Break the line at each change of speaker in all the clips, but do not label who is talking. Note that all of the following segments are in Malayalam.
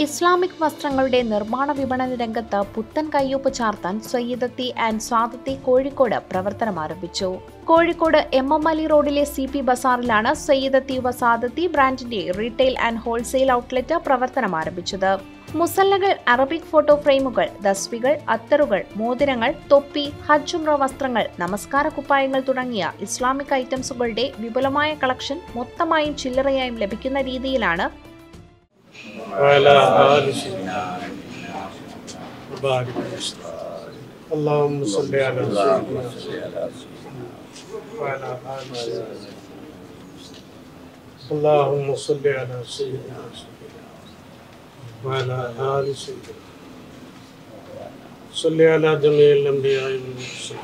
ഇസ്ലാമിക് വസ്ത്രങ്ങളുടെ നിർമ്മാണ വിപണന രംഗത്ത് പുത്തൻ കയ്യൊപ്പ് ചാർത്താൻ സയ്യിദത്തി ആൻഡ് സ്വാദത്തി കോഴിക്കോട് പ്രവർത്തനം ആരംഭിച്ചു കോഴിക്കോട് എം എം അലി റോഡിലെ സി പി ബസാറിലാണ് സയ്യിദത്തി വസാദത്തി ബ്രാൻഡിന്റെ റീറ്റെയിൽ ആൻഡ് ഹോൾസെയിൽ ഔട്ട്ലെറ്റ് പ്രവർത്തനം ആരംഭിച്ചത് മുസല്ലകൾ അറബിക് ഫോട്ടോ ഫ്രെയിമുകൾ ദസ്വികൾ അത്തറുകൾ മോതിരങ്ങൾ തൊപ്പി ഹജ്ജുംറ വസ്ത്രങ്ങൾ നമസ്കാര കുപ്പായങ്ങൾ തുടങ്ങിയ ഇസ്ലാമിക് ഐറ്റംസുകളുടെ വിപുലമായ കളക്ഷൻ മൊത്തമായും ചില്ലറയായും ലഭിക്കുന്ന രീതിയിലാണ്
وعلى آل سيدنا وبارك وسلم اللهم صل على سيدنا وعلى آل سيدنا اللهم صل على سيدنا وعلى آل سيدنا صل على جميع الأنبياء والمرسلين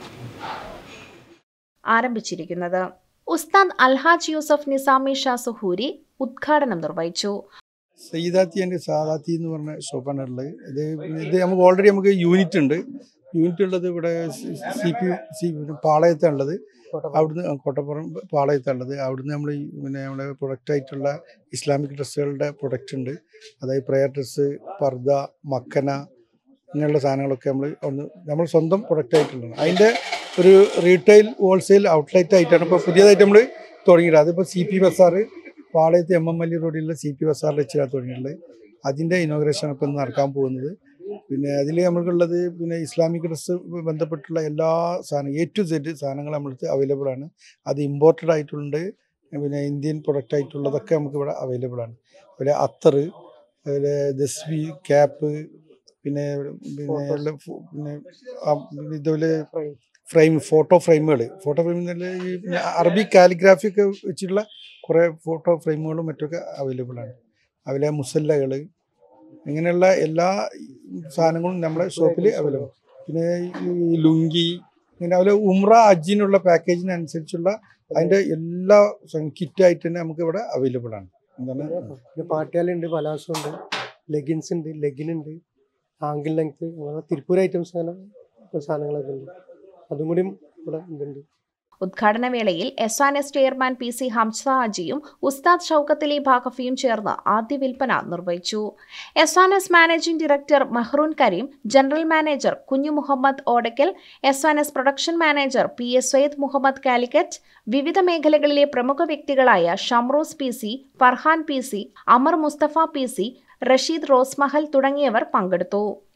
ആരംഭിച്ചിരിക്കുന്നത് ഉസ്താദ് അൽഹാജ് യൂസഫ് നിസാമി ഷാ സുഹൂരി ഉദ്ഘാടനം നിർവഹിച്ചു
സയ്യിദാത്തി ആൻഡ് സാദാത്തി എന്ന് പറഞ്ഞ ഷോപ്പാണ് ഉള്ളത് ഇത് ഇത് നമുക്ക് ഓൾറെഡി നമുക്ക് യൂണിറ്റ് ഉണ്ട് യൂണിറ്റ് ഉള്ളത് ഇവിടെ സി പി സി പാളയത്താണ് ഉള്ളത് അവിടുന്ന് കോട്ടപ്പുറം പാളയത്താണ് ഉള്ളത് അവിടുന്ന് നമ്മൾ പിന്നെ നമ്മുടെ പ്രൊഡക്റ്റ് ആയിട്ടുള്ള ഇസ്ലാമിക് ഡ്രസ്സുകളുടെ പ്രൊഡക്റ്റ് ഉണ്ട് അതായത് പ്രയർ ഡ്രസ്സ് പർദ മക്കന ഇങ്ങനെയുള്ള സാധനങ്ങളൊക്കെ നമ്മൾ ഒന്ന് നമ്മൾ സ്വന്തം പ്രൊഡക്റ്റ് ആയിട്ടുള്ളതാണ് അതിൻ്റെ ഒരു റീറ്റെയിൽ ഹോൾസെയിൽ ഔട്ട്ലെറ്റ് ആയിട്ടാണ് ഇപ്പോൾ പുതിയതായിട്ട് നമ്മൾ തുടങ്ങിയത് അതിപ്പോൾ സി പി ബസാർ പാളയത്ത് എം എം എൽ റോഡിലുള്ള സി പി ബസാറിൽ വെച്ചാണ് തുടങ്ങിയിട്ടുള്ളത് അതിൻ്റെ ഇനോഗ്രേഷൻ ഇപ്പം ഇന്ന് നടക്കാൻ പോകുന്നത് പിന്നെ അതിൽ നമുക്കുള്ളത് പിന്നെ ഇസ്ലാമിക് ഡ്രസ്സ് ബന്ധപ്പെട്ടുള്ള എല്ലാ സാധനം എ ടു സെഡ് സാധനങ്ങൾ നമ്മളടുത്ത് അവൈലബിൾ ആണ് അത് ഇമ്പോർട്ടഡ് ആയിട്ടുണ്ട് പിന്നെ ഇന്ത്യൻ പ്രൊഡക്റ്റ് ആയിട്ടുള്ളതൊക്കെ നമുക്ക് ഇവിടെ അവൈലബിൾ ആണ് അതുപോലെ അത്തർ അതുപോലെ ദസ്വി ക്യാപ്പ് പിന്നെ പിന്നെ എല്ലാം ഫു- പിന്നെ ആ ഇതുപോലെ ഫ്രെയിം ഫോട്ടോ ഫ്രെയിമുകൾ ഫോട്ടോ ഫ്രെയിം ഈ പിന്നെ അറബി കാലിഗ്രാഫി ഒക്കെ വെച്ചിട്ടുള്ള കുറേ ഫോട്ടോ ഫ്രെയിമുകളും മറ്റൊക്കെ അവൈലബിൾ ആണ് അതുപോലെ മുസല്ലകൾ ഇങ്ങനെയുള്ള എല്ലാ സാധനങ്ങളും നമ്മുടെ ഷോപ്പിൽ അവൈലബിൾ പിന്നെ ഈ ലുങ്കി ഇങ്ങനെ അതുപോലെ ഉമ്ര അജിനുള്ള പാക്കേജിനനുസരിച്ചുള്ള അതിൻ്റെ എല്ലാ കിറ്റായിട്ട് തന്നെ നമുക്ക് ഇവിടെ അവൈലബിൾ ആണ് എന്താണ്
പിന്നെ പാട്ടിയാലുണ്ട് പലാസോ ഉണ്ട് ലെഗിൻസ് ഉണ്ട് ലെഗിൻ ഉണ്ട് ആങ്കിൾ ലെങ്ത് അങ്ങനെ തിരുപ്പൂർ ഐറ്റംസ് അങ്ങനെ സാധനങ്ങളൊക്കെ ഉണ്ട് അതും കൂടിയും ഇവിടെ ഇതുണ്ട്
ഉദ്ഘാടന വേളയിൽ S and S chairman P C Hamsa ഹാജിയും ഉസ്താദ് ഷൌക്കത്ത് അലി ഭാഗഫിയും ചേർന്ന് ആദ്യ വിൽപ്പന നിർവഹിച്ചു S and S managing director Mehroon Kareem general manager Kunhu Muhammad Odakkal S and S production manager P S Sayyid Muhammad Calicut വിവിധ മേഖലകളിലെ പ്രമുഖ വ്യക്തികളായ Shamrooz P C Farhan P C Amar Musthafa P C Rasheed Rosemahal തുടങ്ങിയവർ പങ്കെടുത്തു